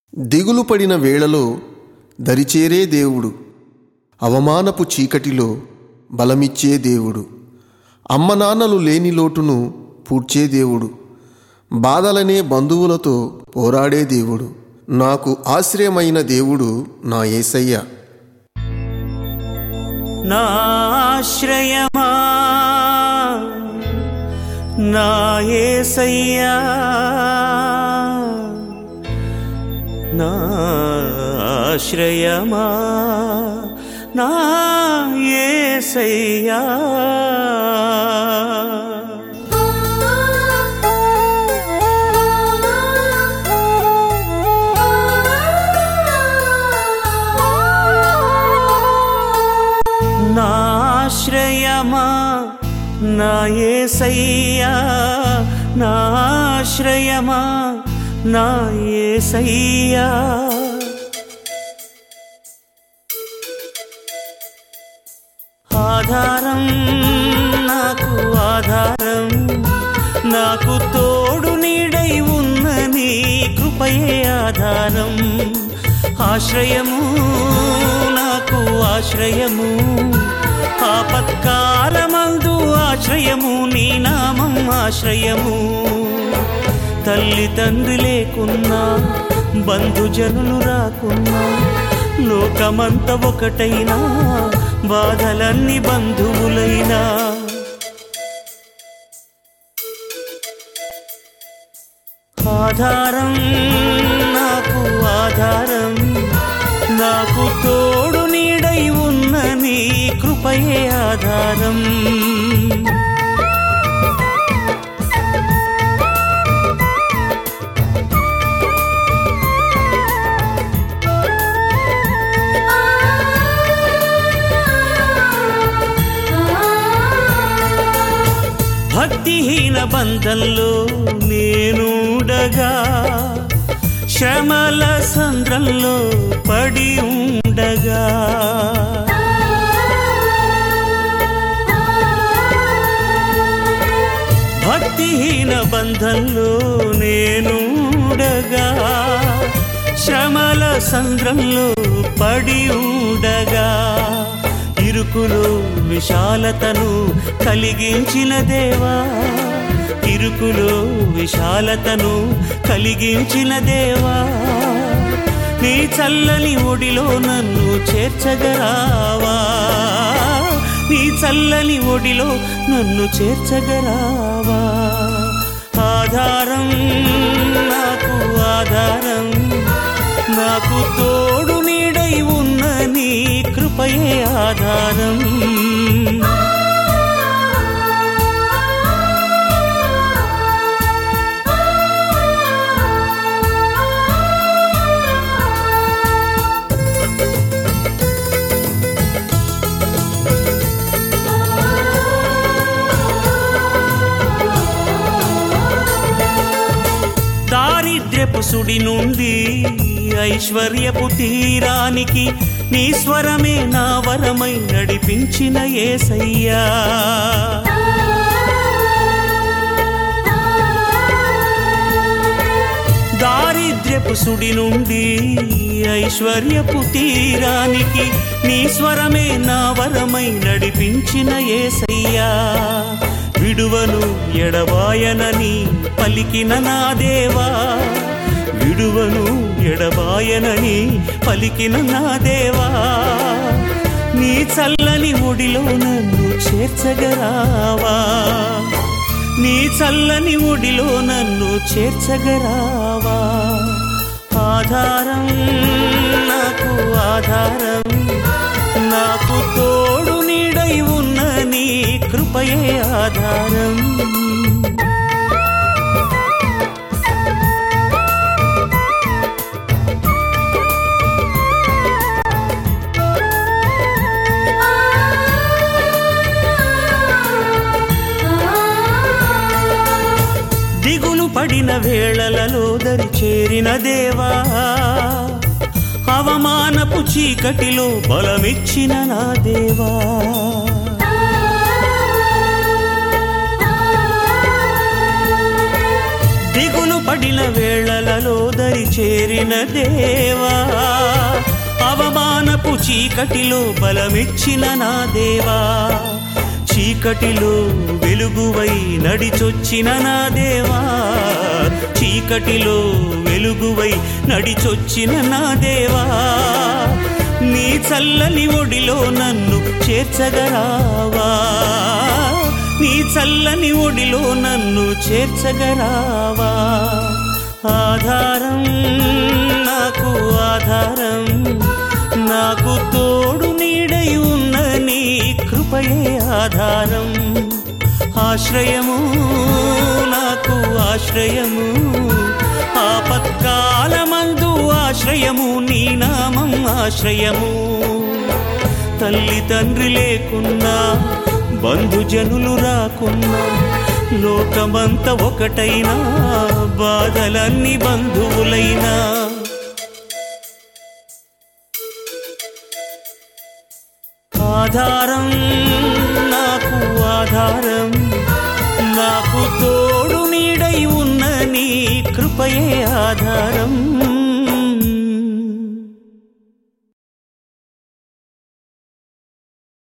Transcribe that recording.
దిగులు పడిన వేళలో దరిచేరే దేవుడు అవమానపు చీకటిలో బలమిచ్చే దేవుడు అమ్మ నాన్నలు లేని లోటును పూడ్చే దేవుడు బాధలనే బంధువులతో పోరాడే దేవుడు నాకు ఆశ్రయమైన దేవుడు నా ఏసయ్య నాశ్రయమా నా యేసయ్యా నాశ్రయమా నా యేసయ్యా నాశ్రయమా నా యేసయ్యా నాశ్రయమా నా యేసయ్యా ఆధారం నాకు ఆధారం నాకు తోడు నీడై ఉన్న నీ కృపయే ఆధారం ఆశ్రయము నాకు ఆశ్రయము ఆపత్కాలమందు ఆశ్రయము నీ నామం ఆశ్రయము తల్లి తండ్రి లేకున్నా బంధుజనులు రాకున్నా లోకమంత ఒకటైనా బాధలన్నీ బంధువులైనా ఆధారం నాకు ఆధారం నాకు తోడు నీడై ఉన్న నీ కృపయే ఆధారం భక్తిహీన బంధంలో నేనుండగా శ్రమల సంద్రంలో పడి ఉండగా భక్తిహీన బంధంలో నేనుండగా శ్రమల సంద్రంలో పడి ఉండగా ఇరుకులో విశాలతను కలిగించిన దేవా ఇరుకులో విశాలతను కలిగించిన దేవా నీ చల్లని ఒడిలో నన్ను చేర్చగరావా నీ చల్లని ఒడిలో నన్ను చేర్చగరావా ఆధారం నాకు ఆధారం నాకు తోడు నీడై ఉన్న నీ కృపయే ఆధారం దారిద్ర్యపు సుడి నుండి ఐశ్వర్యపు తీరానికి నీ స్వరమే నా వరమై నడిపించిన ఏసయ్యా దారిద్ర్యపు సుడి నుండి ఐశ్వర్యపు తీరానికి నీ స్వరమే నా వరమై నడిపించిన ఏసయ్యా విడువను ఎడబాయనని పలికిన నా దేవా విడువను ఎడబాయనని పలికిన నా దేవా నీ చల్లని ఒడిలో నన్ను చేర్చగరావా నీ చల్లని ఒడిలో నన్ను చేర్చగరావా ఆధారం నాకు ఆధారం నాకు తోడు నీడై ఉన్న నీ కృపయే ఆధారం దిగులు పడిన వేళలలో దరి చేరిన దేవా అవమానపు చీకటిలో బలమిచ్చిన నా దేవా దిగులు పడిన వేళలలో దరి చేరిన దేవా అవమానపు చీకటిలో బలమిచ్చిన నా దేవా చీకటిలో వెలుగువై నడిచొచ్చిన నా దేవా చీకటిలో వెలుగువై నడిచొచ్చిన నా దేవా నీ చల్లని ఒడిలో నన్ను చేర్చగరావా నీ చల్లని ఒడిలో నన్ను చేర్చగరావా ఆధారం నాకు ఆధారం నాకు తోడు నీడై ఉన్న నీ కృపయే ఆధారం ఆశ్రయము నాకు ఆశ్రయము ఆపత్కాలమందు ఆశ్రయము నీ నామం ఆశ్రయము తల్లి తండ్రి లేకున్నా బంధుజనులు రాకున్నా లోకమంత ఒకటైనా బాధలన్నీ బంధువులైనా ఆధారం నాకు ఆధారం నాకు తోడు నీడై ఉన్న నీ కృపయే ఆధారం